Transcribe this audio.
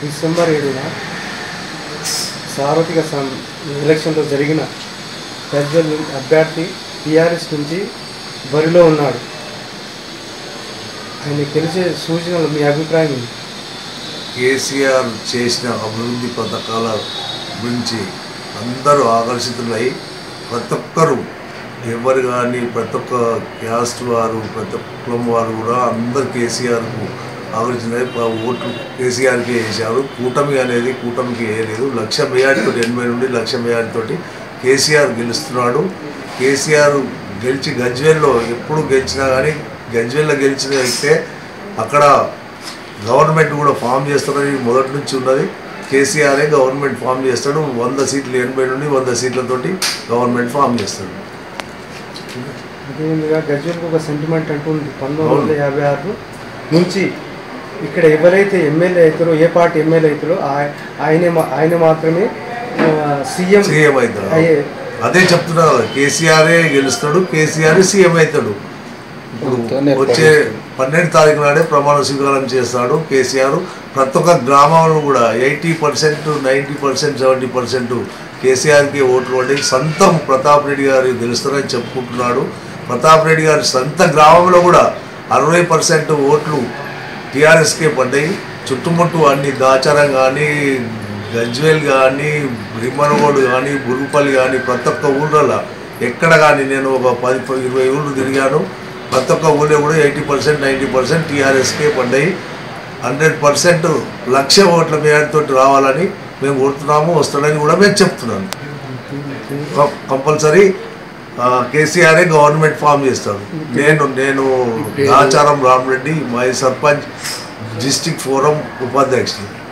December ఏడున సార్వత్రిక సం ఎలక్షన్లో జరిగిన గజ్వల్ అభ్యర్థి టీఆర్ఎస్ నుంచి బరిలో ఉన్నాడు ఆయన గెలిచే సూచనలు మీ అభిప్రాయం ఏంటి? కేసీఆర్ చేసిన అభివృద్ధి పథకాల గురించి అందరూ ఆకర్షితులై ప్రతి ఒక్కరు ఎవరు కానీ ప్రతి ఒక్క క్యాస్ట్ వారు ప్రతి ఒక్క కులం వారు కూడా అందరు కేసీఆర్కు ఆకర్షితులై ప- ఓట్లు కేసీఆర్కి వేశారు కూటమి అనేది కూటమికి వేయలేదు లక్ష మేయాడితో ఎనభై నుండి లక్ష మేయాడితోటి కేసీఆర్ గెలుస్తున్నాడు కేసీఆర్ గెలిచి గజ్వేల్లో ఎప్పుడు గెలిచినా కానీ గజ్వేల్లో గెలిచిన వ్యక్తే అక్కడ గవర్నమెంట్ కూడా ఫామ్ చేస్తారని మొదటి నుంచి ఉన్నది కేసీఆరే గవర్నమెంట్ ఫామ్ చేస్తాడు వంద సీట్లు ఎనభై నుండి వంద సీట్లతోటి గవర్నమెంట్ ఫామ్ చేస్తాడు అదేవిధంగా గజ్వల్కి ఒక సెంటిమెంట్ అంటూ ఉంది పంతొమ్మిది వందల యాభై ఆరు నుంచి ఇక్కడ ఎవరైతే ఎమ్మెల్యే అవుతారో ఏ పార్టీ ఎమ్మెల్యే అవుతారో ఆయ- ఆయనే మా- ఆయన మాత్రమే ఆ, సీఎం సీఎం అవుతాడు అయ్యే అదే చెప్తున్నా కదా కేసీఆరే గెలుస్తాడు కేసీఆర్ సీఎం అవుతాడు ఇప్పుడు వచ్చే పన్నెండు తారీఖు నాడే ప్రమాణ స్వీకారం చేస్తాడు కేసీఆర్ ప్రతి ఒక్క గ్రామంలో కూడా eighty percent ninety percent seventy percent కేసీఆర్కి ఓట్లు పడి సొంతం ప్రతాప్ రెడ్డి గారు గెలుస్తారని చెప్పుకుంటున్నాడు ప్రతాప్ రెడ్డి గారి సొంత గ్రామంలో కూడా అరవై పర్సెంట్ ఓట్లు టీఆర్ఎస్కే పడ్డాయి చుట్టుముట్టు అన్ని దాచారం కానీ గజ్వేల్ కానీ రిమ్మనగోడు కానీ బురుగుపల్లి కానీ ప్రతి ఒక్క ఊళ్ళలో ఎక్కడ కానీ నేను ఒక పది పది ఇరవై ఊళ్ళు తిరిగాను ప్రతి ఒక్క ఊళ్ళో కూడా ఎయిటీ పర్సెంట్ నైంటీ పర్సెంట్ టీఆర్ఎస్కే పడ్డాయి హండ్రెడ్ పర్సెంట్ లక్ష ఓట్ల మేరతో రావాలని మేము కోరుతున్నాము వస్తాడని కూడా మేము చెప్తున్నాను కం- కంపల్సరీ ఆ, కేసీఆరే గవర్నమెంట్ ఫామ్ చేస్తాడు నేను నేను Acharam Ramareddy my sarpanch district forum ఉపాధ్యక్షుడు